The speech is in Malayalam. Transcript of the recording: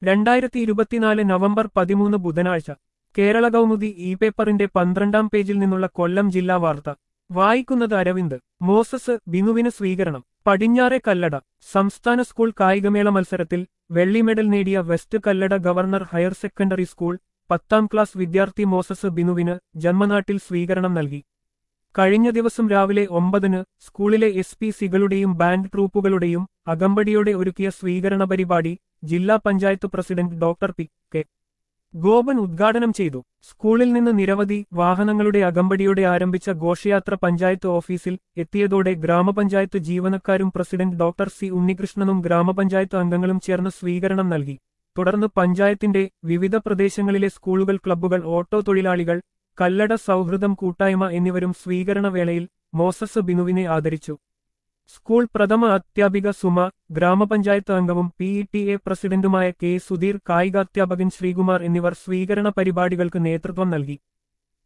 രണ്ടായിരത്തി ഇരുപത്തിനാല് നവംബർ പതിമൂന്ന് ബുധനാഴ്ച കേരള കൗമുദി ഇ പേപ്പറിന്റെ പന്ത്രണ്ടാം പേജിൽ നിന്നുള്ള കൊല്ലം ജില്ലാ വാർത്ത വായിക്കുന്നത് അരവിന്ദ് മോസസ് ബിനുവിന് സ്വീകരണം പടിഞ്ഞാറെ കല്ലട സംസ്ഥാന സ്കൂൾ കായികമേള മത്സരത്തിൽ വെള്ളി മെഡൽ നേടിയ West Kallada governor higher secondary school പത്താം ക്ലാസ് വിദ്യാർത്ഥി മോസസ് ബിനുവിന് ജന്മനാട്ടിൽ സ്വീകരണം നൽകി കഴിഞ്ഞ ദിവസം രാവിലെ ഒമ്പതിന് സ്കൂളിലെ എസ് പി സികളുടെയും ബാൻഡ് ട്രൂപ്പുകളുടെയും അകമ്പടിയോടെ ഒരുക്കിയ സ്വീകരണ പരിപാടി ജില്ലാ panchayat president doctor P K Gopan ഉദ്ഘാടനം ചെയ്തു സ്കൂളിൽ നിന്ന് നിരവധി വാഹനങ്ങളുടെ അകമ്പടിയോടെ ആരംഭിച്ച ഘോഷയാത്ര പഞ്ചായത്ത് ഓഫീസിൽ എത്തിയതോടെ ഗ്രാമപഞ്ചായത്ത് ജീവനക്കാരും പ്രസിഡന്റ് ഡോക്ടർ സി ഉണ്ണികൃഷ്ണനും ഗ്രാമപഞ്ചായത്ത് അംഗങ്ങളും ചേർന്ന് സ്വീകരണം നൽകി തുടർന്ന് പഞ്ചായത്തിന്റെ വിവിധ പ്രദേശങ്ങളിലെ സ്കൂളുകൾ ക്ലബ്ബുകൾ ഓട്ടോ തൊഴിലാളികൾ കല്ലട സൗഹൃദം കൂട്ടായ്മ എന്നിവരും സ്വീകരണ വേളയിൽ മോസസ് ബിനുവിനെ ആദരിച്ചു സ്കൂൾ പ്രഥമ അധ്യാപിക സുമ ഗ്രാമപഞ്ചായത്ത് അംഗവും പി ഇ ടി എ പ്രസിഡന്റുമായ കെ സുധീർ കായികാധ്യാപകൻ ശ്രീകുമാർ എന്നിവർ സ്വീകരണ പരിപാടികൾക്ക് നേതൃത്വം നൽകി